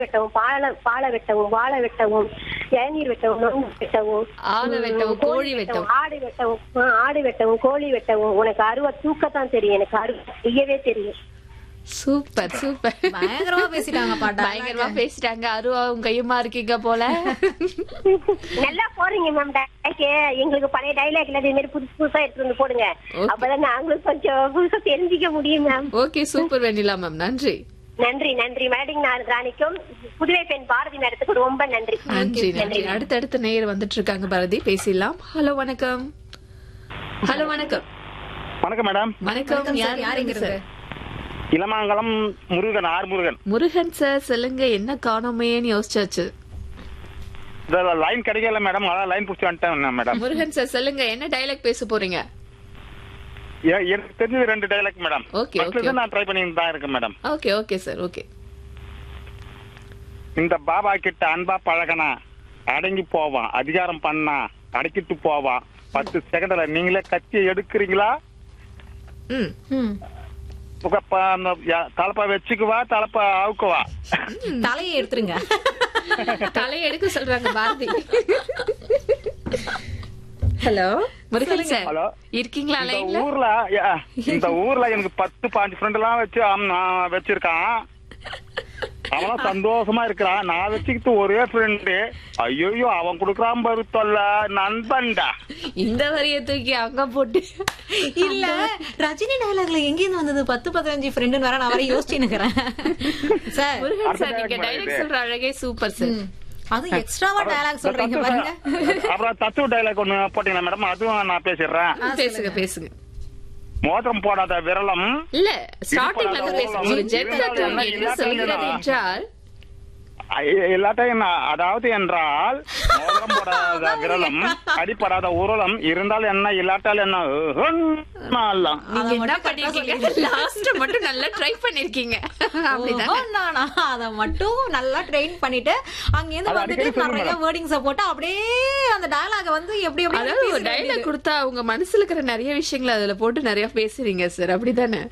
வெட்டவும் பாலை பாலை வெட்டவும் வாழை வெட்டவும் இளநீர் வெட்டவும் நொங்கு வெட்டவும் ஆளை வெட்டவும், உம், கோழி வெட்டவும். ஆடு வெட்டவும் ஆ, ஆடு வெட்டவும் கோழி வெட்டவும் உனக்கு அருவா தூக்கத்தான் தெரியும் எனக்கு அருவா செய்யவே தெரியும் சூப்பர் சூப்பர் பயங்கரமா பேசிட்டாங்க பாட்டா பயங்கரமா பேசிட்டாங்க அருவா உங்க கையுமா இருக்கீங்க போல நல்லா போறீங்க மேம் டைலாக் எங்களுக்கு பழைய டைலாக் இதே மாதிரி புதுசு புதுசா எடுத்து வந்து போடுங்க Okay. அப்பதான் நாங்களும் கொஞ்சம் புதுசா தெரிஞ்சுக்க முடியும் ma'am okay super Vennila ma'am நன்றி நன்றி நன்றி மேடிங் ராணிக்கும் புதுவை பெண் பாரதி மேடத்துக்கு ரொம்ப நன்றி நன்றி நன்றி அடுத்தடுத்த நேயர் வந்துட்டு இருக்காங்க பாரதி பேசிடலாம் ஹலோ வணக்கம் ஹலோ வணக்கம் வணக்கம் மேடம் வணக்கம் சார், யார் யார் இங்க சார் இருக்கு இளமாங்கலம் முருகன் ஆர் முருகன் முருகன் சார் சொல்லுங்க என்ன காணோமேன்னு யோசிச்சாச்சு இந்த லைன் கிடைக்கல மேடம் அதான் லைன் பிடிச்சி வந்துட்டேன் மேடம் முருகன் சார் சொல்லுங்க என்ன டைலாக் பேச போறீங்க எ- எனக்கு தெரிஞ்சது ரெண்டு dialogue madam Okay, First okay. இருந்து நான் ட்ரை பண்ணிட்டு தான் இருக்கேன் madam okay okay sir okay இந்த பாபா கிட்ட அன்பா பழகனா அடங்கி போவான் அதிகாரம் பண்ணா அடக்கிட்டு போவான் பத்து செகண்ட்ல நீங்களே கத்தி எடுக்கிறீங்களா ம் ம். உங்க ப- அந்த ய- தலப்பா வச்சுக்குவா தலப்பா அவுக்குவா தலையை எடுத்துருங்க தலையை எடுக்க சொல்றாங்க பாரதி ஹலோ முருகன் சார் ஹலோ. இருக்கீங்களா இந்த லைன்ல ஊர்ல ய- இந்த ஊர்ல எனக்கு பத்து பாஞ்சு ஃப்ரெண்ட் எல்லாம் வச்சு அவன் நான் வச்சிருக்கான் அவன் சந்தோஷமா இருக்கிறான் நான் வச்சுக்கிட்டு ஒரே ஃப்ரெண்டு ஐயோ அவன் குடுக்கறான் பாரு தொல்ல நண்பன்டா இந்த வரிய தூக்கி அங்க போட்டு இல்ல ரஜினி டயலாக்ல எங்க இருந்து வந்தது பத்து பதினஞ்சு ஃப்ரெண்டு வர நான் வர யோசிச்சு நிக்கிறேன் சார் முருகன் சார் அடுத்த நீங்க dialogue டைலாக் வருது. சொல்ற அழகே சூப்பர் சார் அது எக்ஸ்ட்ராவா டயலாக் சொல்றீங்க பாருங்க அப்புறம் தத்துவ டைலாக் ஒண்ணு போட்டீங்களா மேடம் அதுவும் நான் பேசிடுறேன் பேசுங்க பேசுங்க மோதிரம் போடாத விரலம் இல்ல ஸ்டார்டிங்ல இருந்து இது பேசுங்க ஒரு ஜெட் பண்ணாத தத்துவம் இது என்ன சொல்கிறது என்றால் ஐ- எல்லாத்தையும் நான் அதாவது என்றால் மோதிரம் போடாத விரலம் அடிப்படாத உருளம் இருந்தால் என்ன இல்லாட்டால் என்ன எல்லாம் நீங்க என்ன பண்ணிருக்கீங்க லாஸ்ட் மட்டும் நல்லா ட்ரை பண்ணிருக்கீங்க அப்படிதான் ஓஹோ, நானா அத மட்டும் நல்லா ட்ரெயின் பண்ணிட்டு அங்க இருந்து அது வந்துட்டு அடிக்கடி சொல்லுங்க நிறைய வேர்டிங்ஸ போட்டு அப்படியே அந்த டயலாக வந்து எப்படி எப்படி அதாவது ஒரு பேசிட டைலாக் வேண்டியது. கொடுத்தா உங்க மனசுல இருக்கிற நிறைய விஷயங்களை அதுல போட்டு நிறைய பேசுறீங்க சார் அப்படிதானே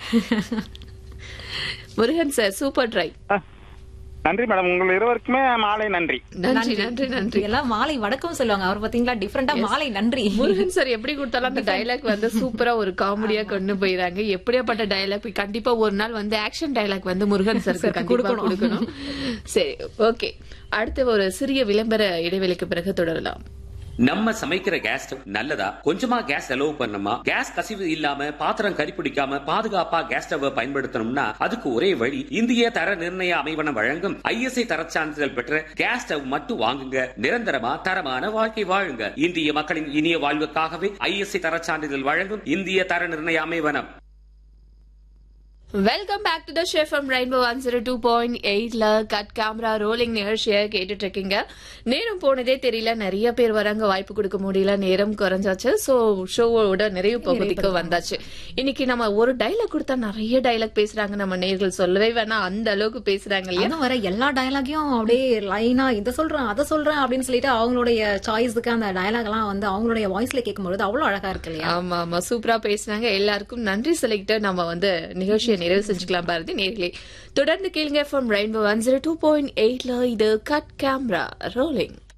முருகன் சார் சூப்பர் ட்ரை அஹ், நன்றி மேடம் உங்கள் இருவருக்குமே மாலை நன்றி நன்றி நன்றி நன்றி எல்லாம் மாலை வணக்கம் சொல்லுவாங்க அவர் பாத்தீங்களா டிஃபரெண்டா மாலை நன்றி முருகன் சார் எப்படி கொடுத்தாலும் அந்த டைலாக் வந்து சூப்பரா ஒரு காமெடியா கொண்டு போயிறாங்க எப்படியாப்பட்ட டைலாக் கண்டிப்பா ஒரு நாள் வந்து ஆக்ஷன் டைலாக் வந்து முருகன் சாருக்கு கண்டிப்பா கொடுக்கணும். கொடுக்கணும் சரி ஓகே அடுத்து ஒரு சிறிய விளம்பர இடைவெளிக்கு பிறகு தொடரலாம் நம்ம சமைக்கிற கேஸ் ஸ்டவ் நல்லதா கொஞ்சமா கேஸ் செலவு பண்ணணுமா கேஸ் கசிவு இல்லாம பாத்திரம் கரிப்பிடிக்காம பாதுகாப்பா கேஸ் ஸ்டவ் பயன்படுத்தணும்னா அதுக்கு ஒரே வழி இந்திய தர நிர்ணய அமைவனம் வழங்கும் ஐஎஸ்ஐ தரச் சான்றிதழ் பெற்ற கேஸ் ஸ்டவ் மட்டும் வாங்குங்க நிரந்தரமா தரமான வாழ்க்கை வாழுங்க இந்திய மக்களின் இனிய வாழ்வுக்காகவே ஐஎஸ்ஐ தரச் சான்றிதழ் வழங்கும் இந்திய தர நிர்ணய அமைவனம் welcome back to the chef from rainbow one zero two point எயிட்ல கட் கேமரா ரோலிங் நிகழ்ச்சியை கேட்டுட்டு இருக்கீங்க நேரம் போனதே தெரியல நிறைய பேர் வராங்க வாய்ப்பு கொடுக்க முடியல நேரம் குறைஞ்சாச்சு சோ ஷோவோட நிறைவு பகுதிக்கு வந்தாச்சு இன்னைக்கு நம்ம ஒரு டைலாக் கொடுத்தா நிறைய டைலாக் பேசுறாங்க நம்ம நேர்கள் சொல்லவே வேணாம் அந்த அளவுக்கு பேசுறாங்க இல்லையா அதுவும் வர எல்லா டயலாகையும் அப்படியே லைனா இதை சொல்றேன் அதை சொல்றேன் அப்படின்னு சொல்லிட்டு அவங்களுடைய சாய்ஸுக்கு அந்த டயலாக் எல்லாம் வந்து அவங்களுடைய வாய்ஸ்ல கேட்கும்போது அவ்வளவு அழகா இருக்கு இல்லையா ஆமா ஆமா சூப்பரா பேசுனாங்க எல்லாருக்கும் நன்றி சொல்லிக்கிட்டு நம்ம வந்து நிகழ்ச்சியை நிறைவு செஞ்சுக்கலாம் பாரதி நேர்களே தொடர்ந்து கேளுங்க from rainbow one zero two point எயிட்ல இது கட் கேமரா ரோலிங்